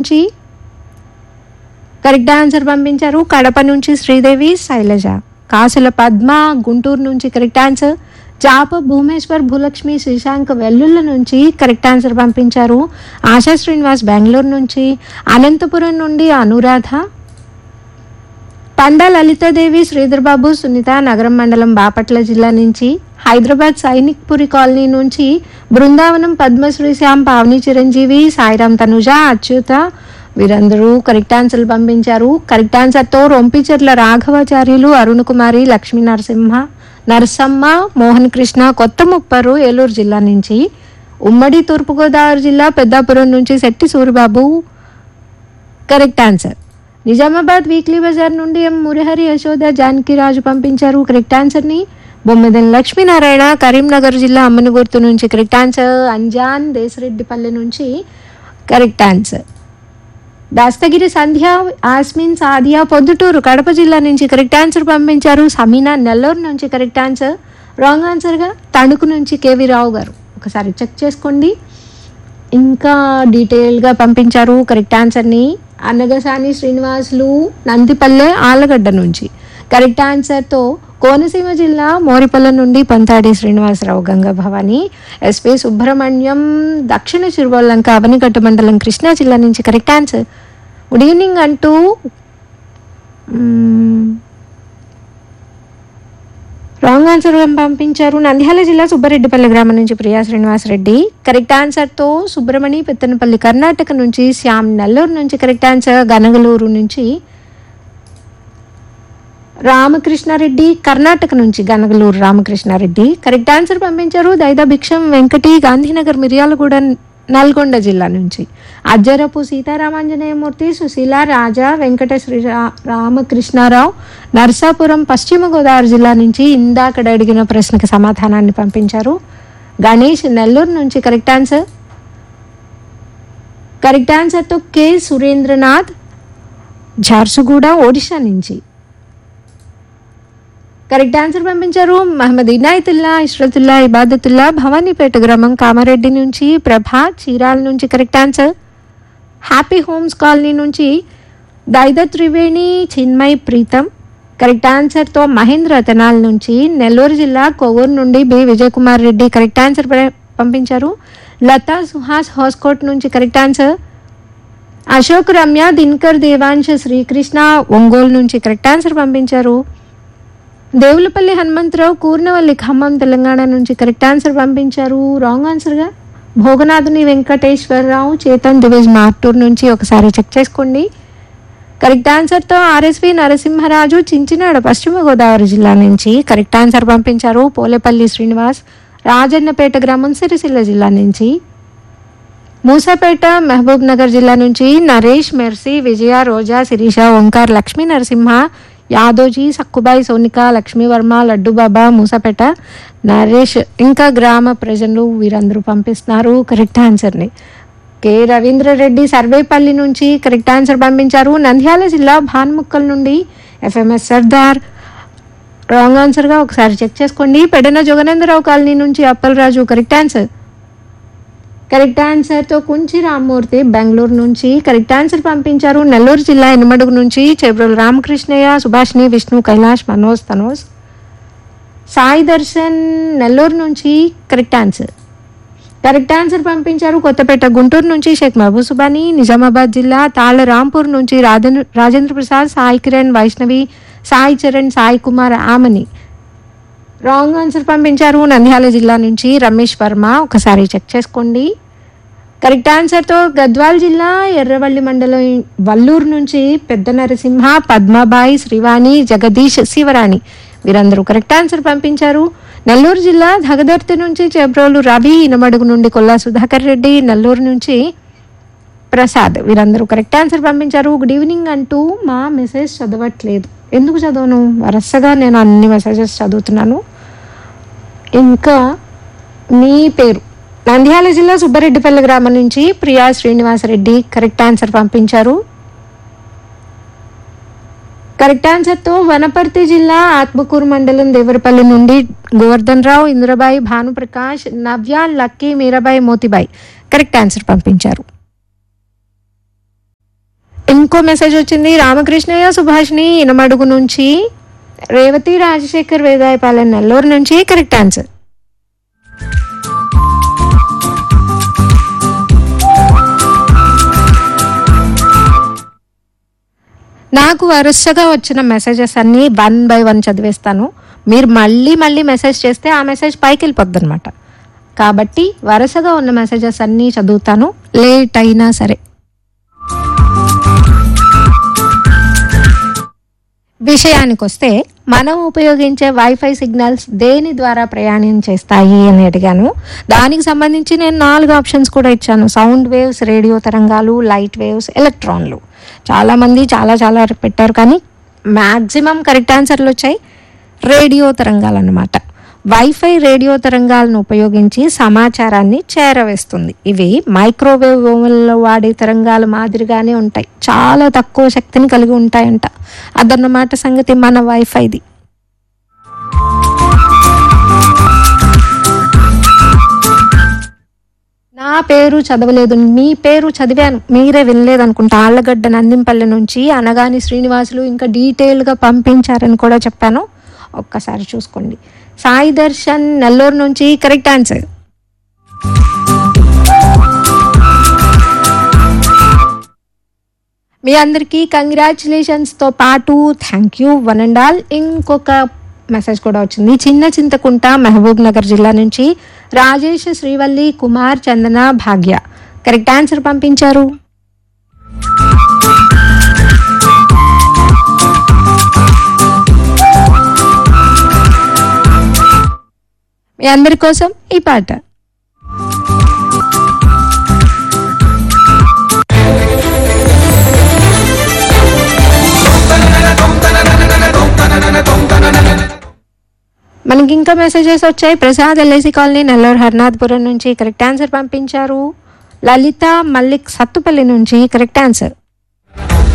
నుంచి correct answer పంపించారు కడప నుంచి శ్రీదేవి శైలజ కాసుల పద్మ గుంటూరు నుంచి కరెక్ట్ ఆన్సర్ జాప భూమేశ్వర్ భూలక్ష్మి శ్రీశాంక్ వెల్లుల్ల నుంచి కరెక్ట్ ఆన్సర్ పంపించారు ఆశా శ్రీనివాస్ బెంగళూరు నుంచి అనంతపురం నుండి అనురాధ పండా లలితాదేవి శ్రీధర్ బాబు సునీత నగరం మండలం బాపట్ల జిల్లా నుంచి హైదరాబాద్ సైనిక్ పురి కాలనీ నుంచి బృందావనం పద్మశ్రీ శ్యామ్ పావని చిరంజీవి సాయిరామ్ తనుజ అచ్యుత వీరందరూ కరెక్ట్ ఆన్సర్లు పంపించారు కరెక్ట్ ఆన్సర్తో రొంపిచెర్ల రాఘవాచార్యులు అరుణ్ కుమారి లక్ష్మీ నరసింహ నరసమ్మ మోహన్ కృష్ణ కొత్త ముప్పరు ఏలూరు జిల్లా నుంచి ఉమ్మడి తూర్పుగోదావరి జిల్లా పెద్దాపురం నుంచి Shetty Suribabu correct answer Nizamabad weekly బజార్ నుండి ఎం మురహరి యశోద జానకిరాజు పంపించారు కరెక్ట్ ఆన్సర్ని బొమ్మిదన్ లక్ష్మీనారాయణ కరీంనగర్ జిల్లా అమ్మనగుర్తు నుంచి కరెక్ట్ ఆన్సర్ అంజాన్ దేశరెడ్డిపల్లి నుంచి కరెక్ట్ ఆన్సర్ దాస్తగిరి సంధ్య ఆస్మిన్ సాదియా పొద్దుటూరు కడప జిల్లా నుంచి కరెక్ట్ ఆన్సర్ పంపించారు సమీనా నెల్లూరు నుంచి కరెక్ట్ ఆన్సర్ రాంగ్ ఆన్సర్గా తణుకు నుంచి కేవీ రావు గారు ఒకసారి చెక్ చేసుకోండి ఇంకా డీటెయిల్గా పంపించారు కరెక్ట్ ఆన్సర్ని అన్నగసాని శ్రీనివాసులు నందిపల్లె ఆలగడ్డ నుంచి కరెక్ట్ ఆన్సర్తో కోనసీమ జిల్లా మోరిపల్ల నుండి పంతాడి శ్రీనివాసరావు గంగా భవాని ఎస్పి సుబ్రహ్మణ్యం దక్షిణ చిరువల్లంక అవనిగడ్డ మండలం కృష్ణా జిల్లా నుంచి కరెక్ట్ ఆన్సర్ గుడ్ ఈవినింగ్ అంటూ మ్మ్, రాంగ్ ఆన్సర్ పంపించారు నంద్యాల జిల్లా సుబ్బారెడ్డిపల్లి గ్రామం నుంచి ప్రియా శ్రీనివాసరెడ్డి కరెక్ట్ ఆన్సర్తో సుబ్రమణి పెత్తనపల్లి కర్ణాటక నుంచి శ్యామ్ నెల్లూరు నుంచి కరెక్ట్ ఆన్సర్ గనగలూరు నుంచి రామకృష్ణారెడ్డి కర్ణాటక నుంచి గనగలూరు రామకృష్ణారెడ్డి కరెక్ట్ ఆన్సర్ పంపించారు దైదా భిక్షం వెంకటి గాంధీనగర్ మిర్యాలగూడ నల్గొండ జిల్లా నుంచి అజ్జరపు సీతారామాంజనేయమూర్తి సుశీల రాజా వెంకట శ్రీ రా- రామకృష్ణారావు నర్సాపురం పశ్చిమ గోదావరి జిల్లా నుంచి ఇందాకడ అడిగిన ప్రశ్నకు సమాధానాన్ని పంపించారు గణేష్ నెల్లూరు నుంచి కరెక్ట్ ఆన్సర్ కరెక్ట్ ఆన్సర్తో కె సురేంద్రనాథ్ ఝార్సుగూడ ఒడిషా నుంచి కరెక్ట్ ఆన్సర్ పంపించారు మహమ్మద్ ఇనాయతుల్లా ఇష్రతుల్లా ఇబాదతుల్లా భవానీపేట గ్రామం కామారెడ్డి నుంచి ప్రభా చీరాల నుంచి correct answer happy homes colony నుంచి దైద త్రివేణి చిన్మయ్ ప్రీతం కరెక్ట్ ఆన్సర్తో మహేంద్ర తెనాల్ నుంచి నెల్లూరు జిల్లా కొవ్వూరు నుండి B Vijayakumar Reddy correct answer ప్ర- పంపించారు లతా సుహాస్ హోస్కోట్ నుంచి కరెక్ట్ ఆన్సర్ అశోక్ రమ్య దినకర్ దేవాంశ శ్రీకృష్ణ ఒంగోలు నుంచి కరెక్ట్ ఆన్సర్ పంపించారు దేవులపల్లి హనుమంతరావు కూర్నవల్లి ఖమ్మం తెలంగాణ నుంచి కరెక్ట్ ఆన్సర్ పంపించారు రాంగ్ ఆన్సర్గా భోగనాథుని వెంకటేశ్వరరావు చేతన్ దివేజ్ మార్టూర్ నుంచి ఒకసారి చెక్ చేసుకోండి కరెక్ట్ ఆన్సర్తో ఆర్ఎస్వి నరసింహరాజు చించినాడ పశ్చిమ గోదావరి జిల్లా నుంచి కరెక్ట్ ఆన్సర్ పంపించారు పోలేపల్లి శ్రీనివాస్ రాజన్నపేట గ్రామం సిరిసిల్ల జిల్లా నుంచి మూసాపేట మహబూబ్ నగర్ జిల్లా నుంచి నరేష్ మెర్సీ విజయ రోజా శిరీష ఓంకార్ లక్ష్మీ నరసింహ యాదోజీ సక్కుబాయి సోనిక లక్ష్మీవర్మ లడ్డుబాబా మూసాపేట నరేష్ ఇంకా గ్రామ ప్రజలు వీరందరూ పంపిస్తున్నారు కరెక్ట్ ఆన్సర్ని కె రవీంద్రరెడ్డి సర్వేపల్లి నుంచి కరెక్ట్ ఆన్సర్ పంపించారు నంద్యాల జిల్లా భాన్ముక్కల్ నుండి ఎఫ్ఎంఎస్ సర్దార్ రాంగ్ ఆన్సర్గా ఒకసారి చెక్ చేసుకోండి పెడన జోగనేంద్రరావు కాలనీ నుంచి అప్పలరాజు కరెక్ట్ ఆన్సర్ కరెక్ట్ ఆన్సర్తో కుంచి రామ్మూర్తి బెంగళూరు నుంచి కరెక్ట్ ఆన్సర్ పంపించారు నెల్లూరు జిల్లా ఎనిమడుగు నుంచి చెబ్రోలు రామకృష్ణయ్య సుభాష్ని విష్ణు కైలాష్ మనోజ్ తనోజ్ సాయి దర్శన్ నెల్లూరు నుంచి కరెక్ట్ ఆన్సర్ కరెక్ట్ ఆన్సర్ పంపించారు కొత్తపేట గుంటూరు నుంచి షేక్ మహబూబ్ సుబాని నిజామాబాద్ జిల్లా తాళ్ళ రాంపూర్ నుంచి రాజేంద్ర రాజేంద్ర ప్రసాద్ సాయి కిరణ్ వైష్ణవి సాయి చరణ్ సాయి కుమార్ ఆమని రాంగ్ ఆన్సర్ పంపించారు నంద్యాల జిల్లా నుంచి రమేష్ వర్మ ఒకసారి చెక్ చేసుకోండి కరెక్ట్ ఆన్సర్తో గద్వాల్ జిల్లా ఎర్రవల్లి మండలం వల్లూరు నుంచి పెద్ద నరసింహ పద్మాబాయి శ్రీవాణి జగదీష్ శివరాణి వీరందరూ కరెక్ట్ ఆన్సర్ పంపించారు నెల్లూరు జిల్లా ధగదర్తి నుంచి చెబ్రోలు రవి ఇనమడుగు నుండి కొల్లా సుధాకర్ రెడ్డి నెల్లూరు నుంచి ప్రసాద్ వీరందరూ కరెక్ట్ ఆన్సర్ పంపించారు గుడ్ ఈవినింగ్ అంటూ మా మెసేజ్ చదవట్లేదు ఎందుకు చదవను వరుసగా నేను అన్ని మెసేజెస్ చదువుతున్నాను ఇంకా మీ పేరు నంద్యాల జిల్లా సుబ్బారెడ్డిపల్లి గ్రామం నుంచి ప్రియా శ్రీనివాసరెడ్డి కరెక్ట్ ఆన్సర్ పంపించారు కరెక్ట్ ఆన్సర్తో వనపర్తి జిల్లా ఆత్మకూరు మండలం దేవరపల్లి నుండి Govardhan Rao Indrabai Bhanuprakash Navya Lucky Meerabai Motibai correct answer పంపించారు ఇంకో మెసేజ్ వచ్చింది రామకృష్ణయ్య సుభాష్ని ఇనమడుగు నుంచి రేవతి రాజశేఖర్ వేదాయపాలెం నెల్లూరు నుంచి కరెక్ట్ ఆన్సర్ నాకు వరుసగా వచ్చిన మెసేజెస్ అన్నీ వన్ బై వన్ చదివేస్తాను మీరు మళ్ళీ మళ్ళీ మెసేజ్ చేస్తే ఆ మెసేజ్ పైకి వెళ్ళిపోద్ది అనమాట కాబట్టి వరుసగా ఉన్న మెసేజెస్ అన్నీ చదువుతాను లేట్ అయినా సరే విషయానికి వస్తే మనం ఉపయోగించే వైఫై సిగ్నల్స్ దేని ద్వారా ప్రయాణం చేస్తాయి అని అడిగాను దానికి సంబంధించి నేను నాలుగు ఆప్షన్స్ కూడా ఇచ్చాను సౌండ్ వేవ్స్ రేడియో తరంగాలు లైట్ వేవ్స్ ఎలక్ట్రాన్లు చాలామంది చాలా చాలా పెట్టారు కానీ మ్యాక్సిమం కరెక్ట్ ఆన్సర్లు వచ్చాయి రేడియో తరంగాలు అన్నమాట వైఫై రేడియో తరంగాలను ఉపయోగించి సమాచారాన్ని చేరవేస్తుంది ఇవి మైక్రోవేవ్ ఓవెన్లో వాడే తరంగాల మాదిరిగానే ఉంటాయి చాలా తక్కువ శక్తిని కలిగి ఉంటాయంట అదన్నమాట సంగతి మన వైఫైది నా పేరు చదవలేదు మీ పేరు చదివాను మీరే వినలేదు అనుకుంటా ఆళ్ళగడ్డ నందింపల్లి నుంచి అనగాని శ్రీనివాసులు ఇంకా డీటెయిల్గా పంపించారని కూడా చెప్పాను ఒక్కసారి చూసుకోండి సాయి దర్శన్ నెల్లూరు నుంచి కరెక్ట్ ఆన్సర్ మీ అందరికీ కంగ్రాచులేషన్స్తో పాటు thank you one and all ఇంకొక మెసేజ్ కూడా వచ్చింది చిన్న చింతకుంట మహబూబ్ నగర్ జిల్లా నుంచి రాజేష్ శ్రీవల్లి కుమార్ చందన భాగ్య కరెక్ట్ ఆన్సర్ పంపించారు మీ అందరి కోసం ఈ పాట మనకి ఇంకా మెసేజెస్ వచ్చాయి ప్రసాద్ ఎల్ఐసి కాలనీ నెల్లూరు హర్నాథ్పురం నుంచి కరెక్ట్ ఆన్సర్ పంపించారు లలిత మల్లిక్ సత్తుపల్లి నుంచి కరెక్ట్ ఆన్సర్